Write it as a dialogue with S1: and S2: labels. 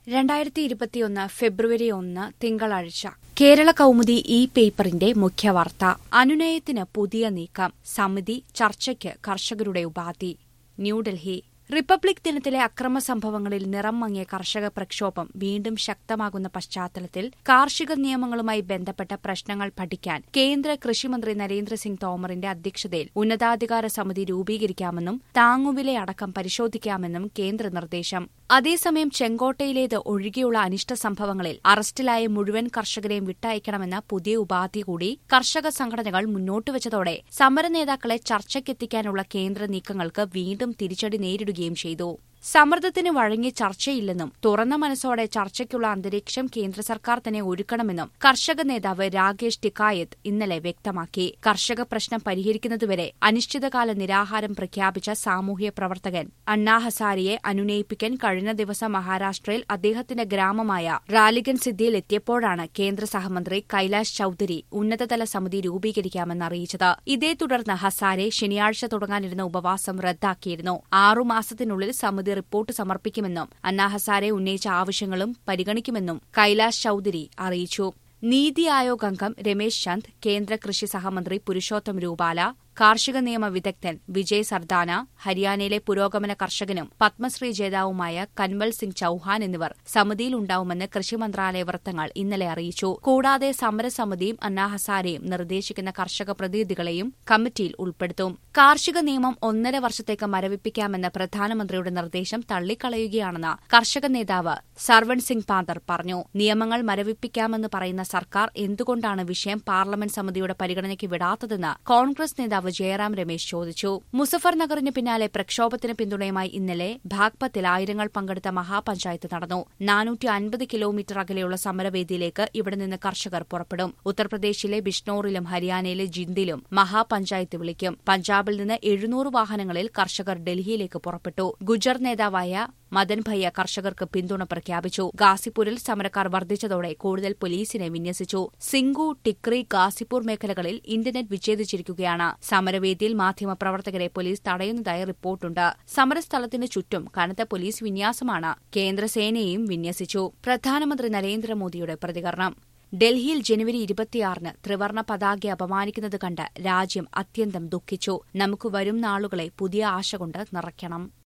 S1: രണ്ടായിരത്തി ഇരുപത്തിയൊന്ന് ഫെബ്രുവരി ഒന്ന് തിങ്കളാഴ്ച കേരള കൗമുദി ഇ പേപ്പറിന്റെ മുഖ്യവാർത്ത അനുനയത്തിന് പുതിയ നീക്കം സമിതി ചർച്ചയ്ക്ക് കർഷകരുടെ ഉപാധി ന്യൂഡൽഹി റിപ്പബ്ലിക് ദിനത്തിലെ അക്രമ സംഭവങ്ങളിൽ നിറം മങ്ങിയ കർഷക പ്രക്ഷോഭം വീണ്ടും ശക്തമാകുന്ന പശ്ചാത്തലത്തിൽ കാർഷിക നിയമങ്ങളുമായി ബന്ധപ്പെട്ട പ്രശ്നങ്ങൾ പഠിക്കാൻ കേന്ദ്ര കൃഷിമന്ത്രി നരേന്ദ്രസിംഗ് തോമറിന്റെ അധ്യക്ഷതയിൽ ഉന്നതാധികാര സമിതി രൂപീകരിക്കാമെന്നും താങ്ങുവിലയടക്കം പരിശോധിക്കാമെന്നും കേന്ദ്ര നിർദ്ദേശം അതേസമയം ചെങ്കോട്ടയിലേത് ഒഴികെയുള്ള അനിഷ്ട സംഭവങ്ങളിൽ അറസ്റ്റിലായ മുഴുവൻ കർഷകരെയും വിട്ടയക്കണമെന്ന പുതിയ ഉപാധി കൂടി കർഷക സംഘടനകൾ മുന്നോട്ടുവച്ചതോടെ സമരനേതാക്കളെ ചർച്ചയ്ക്കെത്തിക്കാനുള്ള കേന്ദ്ര നീക്കങ്ങൾക്ക് വീണ്ടും തിരിച്ചടി നേരിടുകയും ചെയ്തു സമ്മർദ്ദത്തിന് വഴങ്ങി ചർച്ചയില്ലെന്നും തുറന്ന മനസ്സോടെ ചർച്ചയ്ക്കുള്ള അന്തരീക്ഷം കേന്ദ്ര സർക്കാർ തന്നെ ഒരുക്കണമെന്നും കർഷക നേതാവ് രാകേഷ് ടിക്കായത്ത് ഇന്നലെ വ്യക്തമാക്കി കർഷക പ്രശ്നം പരിഹരിക്കുന്നതുവരെ അനിശ്ചിതകാല നിരാഹാരം പ്രഖ്യാപിച്ച സാമൂഹ്യ പ്രവർത്തകൻ അണ്ണാ ഹസാരിയെ അനുനയിപ്പിക്കാൻ കഴിഞ്ഞ ദിവസം മഹാരാഷ്ട്രയിൽ അദ്ദേഹത്തിന്റെ ഗ്രാമമായ റാലിഗൻ സിദ്ധിയിൽ എത്തിയപ്പോഴാണ് കേന്ദ്ര സഹമന്ത്രി കൈലാഷ് ചൌധരി ഉന്നതതല സമിതി രൂപീകരിക്കാമെന്ന് അറിയിച്ചത് ഇതേ തുടർന്ന് ഹസാരെ ശനിയാഴ്ച തുടങ്ങാനിരുന്ന ഉപവാസം റദ്ദാക്കിയിരുന്നു ആറുമാസത്തിനുള്ളിൽ സമിതി റിപ്പോർട്ട് സമർപ്പിക്കുമെന്നും അന്നാ ഹസാരെ ഉന്നയിച്ച ആവശ്യങ്ങളും പരിഗണിക്കുമെന്നും കൈലാഷ് ചൌധരി അറിയിച്ചു നീതി ആയോഗ് അംഗം രമേശ് ചന്ദ് കേന്ദ്ര കൃഷി സഹമന്ത്രി പുരുഷോത്തം രൂപാല കാർഷിക നിയമ വിദഗ്ധൻ വിജയ് സർദാന ഹരിയാനയിലെ പുരോഗമന കർഷകനും പത്മശ്രീ ജേതാവുമായ കൻവൽ സിംഗ് ചൌഹാൻ എന്നിവർ സമിതിയിലുണ്ടാവുമെന്ന് കൃഷി മന്ത്രാലയ വൃത്തങ്ങൾ ഇന്നലെ അറിയിച്ചു കൂടാതെ സമരസമിതിയും അന്നാ ഹസാരെയും നിർദ്ദേശിക്കുന്ന കർഷക പ്രതിനിധികളെയും കമ്മിറ്റിയിൽ ഉൾപ്പെടുത്തും കാർഷിക നിയമം ഒന്നര വർഷത്തേക്ക് മരവിപ്പിക്കാമെന്ന പ്രധാനമന്ത്രിയുടെ നിർദ്ദേശം തള്ളിക്കളയുകയാണെന്ന് കർഷക നേതാവ് സർവൺ സിംഗ് പാന്തർ പറഞ്ഞു നിയമങ്ങൾ മരവിപ്പിക്കാമെന്ന് പറയുന്ന സർക്കാർ എന്തുകൊണ്ടാണ് വിഷയം പാർലമെന്റ് സമിതിയുടെ പരിഗണനയ്ക്ക് വിടാത്തതെന്ന് കോൺഗ്രസ് നേതാവ് ജയറാം രമേശ് ചോദിച്ചു മുസഫർ നഗറിന് പിന്നാലെ പ്രക്ഷോഭത്തിന് പിന്തുണയുമായി ഇന്നലെ ഭാഗ്പത്തിൽ ആയിരങ്ങൾ പങ്കെടുത്ത മഹാപഞ്ചായത്ത് നടന്നു നാനൂറ്റി അൻപത് കിലോമീറ്റർ അകലെയുള്ള സമരവേദിയിലേക്ക് ഇവിടെ നിന്ന് കർഷകർ പുറപ്പെടും ഉത്തർപ്രദേശിലെ ബിഷ്ണോറിലും ഹരിയാനയിലെ ജിന്ദിലും മഹാപഞ്ചായത്ത് വിളിക്കും പഞ്ചാബിൽ നിന്ന് എഴുന്നൂറ് വാഹനങ്ങളിൽ കർഷകർ ഡൽഹിയിലേക്ക് പുറപ്പെട്ടു ഗുജർ നേതാവായ മദൻ ഭയ്യ കർഷകർക്ക് പിന്തുണ പ്രഖ്യാപിച്ചു ഗാസിപൂരിൽ സമരക്കാർ വർദ്ധിച്ചതോടെ കൂടുതൽ പോലീസിനെ വിന്യസിച്ചു സിംഗു ടിക്രി ഗാസിപൂർ മേഖലകളിൽ ഇന്റർനെറ്റ് വിച്ഛേദിച്ചിരിക്കുകയാണ് സമരവേദിയിൽ മാധ്യമപ്രവർത്തകരെ പോലീസ് തടയുന്നതായി റിപ്പോർട്ടുണ്ട് സമരസ്ഥലത്തിന് ചുറ്റും കനത്ത പോലീസ് വിന്യാസമാണ് കേന്ദ്രസേനയെയും വിന്യസിച്ചു പ്രധാനമന്ത്രി നരേന്ദ്രമോദിയുടെ പ്രതികരണം ഡൽഹിയിൽ ജനുവരി ഇരുപത്തിയാറിന് ത്രിവർണ പതാക അപമാനിക്കുന്നത് കണ്ട് രാജ്യം അത്യന്തം ദുഃഖിച്ചു നമുക്ക് വരും നാളുകളെ പുതിയ ആശ കൊണ്ട് നിറയ്ക്കണം